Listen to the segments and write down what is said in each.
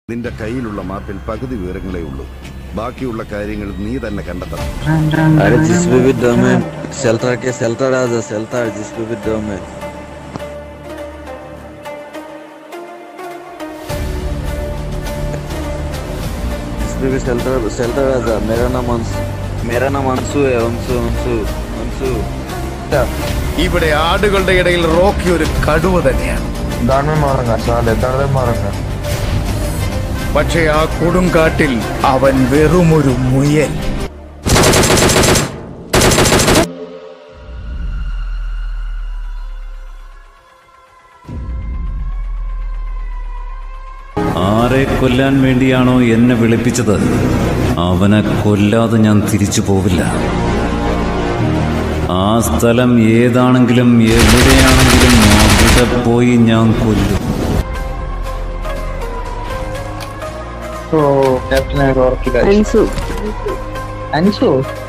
നിന്റെ കയ്യിലുള്ള മാപ്പിൽ പകുതി വിവരങ്ങളേ ഉള്ളൂ ബാക്കിയുള്ള കാര്യങ്ങൾ നീ തന്നെ കണ്ടെത്തണം अरे जिस पे भी दम है सेल्टर के सेल्टर आ जा सेल्टर जिस पे भी दम है जिस पे भी सेल्टर सेल्टर आ जा मेरा नाम अंशु मेरा नाम अंशु है अंशु अंशु अंशु ഇവിടെ ആടുകളുടെ ഇടയിൽ റോക്കി ഒരു കടുവ തന്നെയാണ് दानवे मारूंगा साले दानवे मारूंगा പക്ഷേ ആ കൊടുങ്കാട്ടിൽ അവൻ വെറുമൊരു മുയൽ ആരെ കൊല്ലാൻ വേണ്ടിയാണോ എന്നെ വിളിപ്പിച്ചത് അവനെ കൊല്ലാതെ ഞാൻ തിരിച്ചു പോവില്ല ആ സ്ഥലം ഏതാണെങ്കിലും എവിടെയാണെങ്കിലും അവിടെ പോയി ഞാൻ കൊല്ലും तो कैप्टन है और की guys Anshu Anshu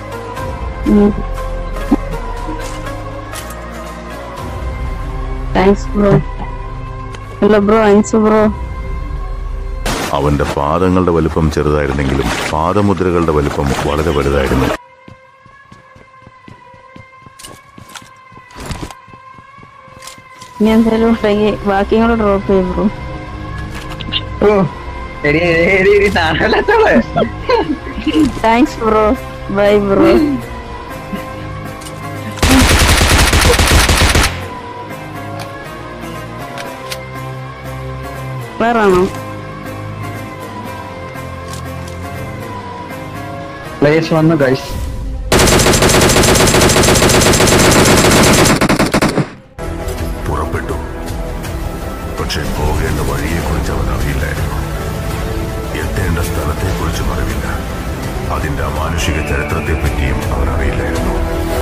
thanks bro hello bro Anshu bro അവന്റെ പാദങ്ങളുടെ വലുപ്പം ചെറുതായിരുന്നെങ്കിലും പാദമുദ്രകളുടെ വലുപ്പം വളരെ വലുതായിരുന്നു ഇനി എന്തായാലും ഉണ്ടെങ്കിൽ ബാക്കി കൂടെ ഡ്രോപ്പ് ചെയ്യും ബ്രോ ओ एडी एडी एडी नाना चले താങ്ക്സ് ബ്രോ ബൈ ബ്രോ വേറാണോ प्लेस वन गाइस പുറപ്പെട്ടു പക്ഷെ പോകേണ്ട വഴിയെക്കുറിച്ച് അവൻ അറിയില്ലായിരുന്നു എത്തേണ്ട സ്ഥലത്തെക്കുറിച്ചും അറിവില്ല അതിന്റെ അമാനുഷിക ചരിത്രത്തെപ്പറ്റിയും അവൻ അറിയില്ലായിരുന്നു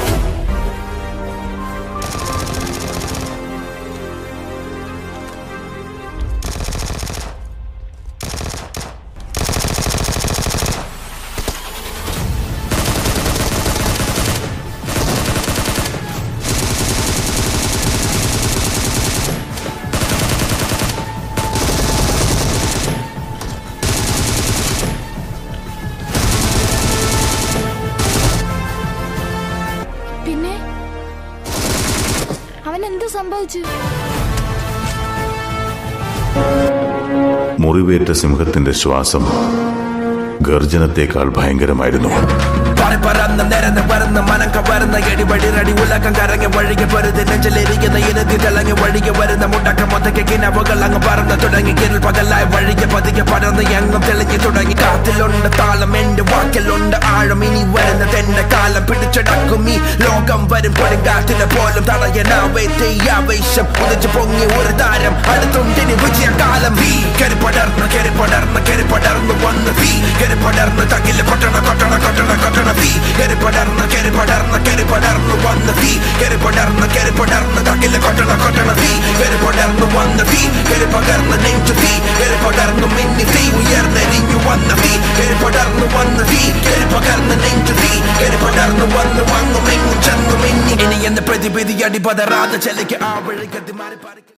പിന്നെ അവൻ എന്ത് സംഭവിച്ചു മുറിവേറ്റ സിംഹത്തിന്റെ ശ്വാസം ഗർജനത്തേക്കാൾ ഭയങ്കരമായിരുന്നു പറന്ന് നിരന്ന് പറന്ന് മനം കവർന്ന എടിപടി റടി ഉലക്കം കറങ്ങി വഴിക്ക് പൊരുതി നെഞ്ചിലിരിക്കുന്ന ഇരുത്തി തിളങ്ങി വഴിക്ക് വരുന്ന മുടക്കം മൊത്തയ്ക്ക് കിനവുകൾ അങ്ങ് പറന്ന് തുടങ്ങി കിരൽ പകലായി വഴിക്ക് പതിക്കെ പടർന്ന് എങ്ങും തെളിഞ്ഞു തുടങ്ങി കാത്തിലുണ്ട് താളം എന്റെ വാക്കിലുണ്ട് ആഴം ഇനി വരുന്നതെന്റെ കാലം പിടിച്ചടക്കും ഈ ലോകം വരും കൊടുങ്കാറ്റിനെ പോലും തടയനാവേ തെയ്യാവേശം ഉദിച്ചു പൊങ്ങി ഒരു താരം അടുത്തുണ്ടിനി വിജയകാലം വീ കരി പടർന്ന് കരി പടർന്ന് കരി പടർന്ന് വന്ന് വീ കരി പടർന്ന് തകില് കൊട്ടണ കൊട്ടണ കൊട്ടണ കൊട്ടണ വീ കരി പടർന്ന് കരി പടർന്ന് കരി പടർന്ന് വന്ന് വീ കരി പടർന്ന് കരി പടർന്ന് തകില് കൊട്ടണ കൊട്ടണ വീ കരി പടർന്ന് വന്ന് വീ കരി പകർന്ന് നെഞ്ചു വീ കരി പടർന്ന് മിന്നി തീ ഉയർന്നെരിഞ്ഞു വന്ന വീ കരി പടർന്ന് വന്ന് വീ കരി പകർന്ന് നെഞ്ചു വീ കരി പടർന്ന് വന്ന് വന്നു മെങ്ങും ചെന്നു മിന്നി ഇനി എന്ന് പ്രതിപിതി അടിപതറാതെ ചെലയ്ക്ക് ആ വഴിക്കത്തി മാറി പറിക്കും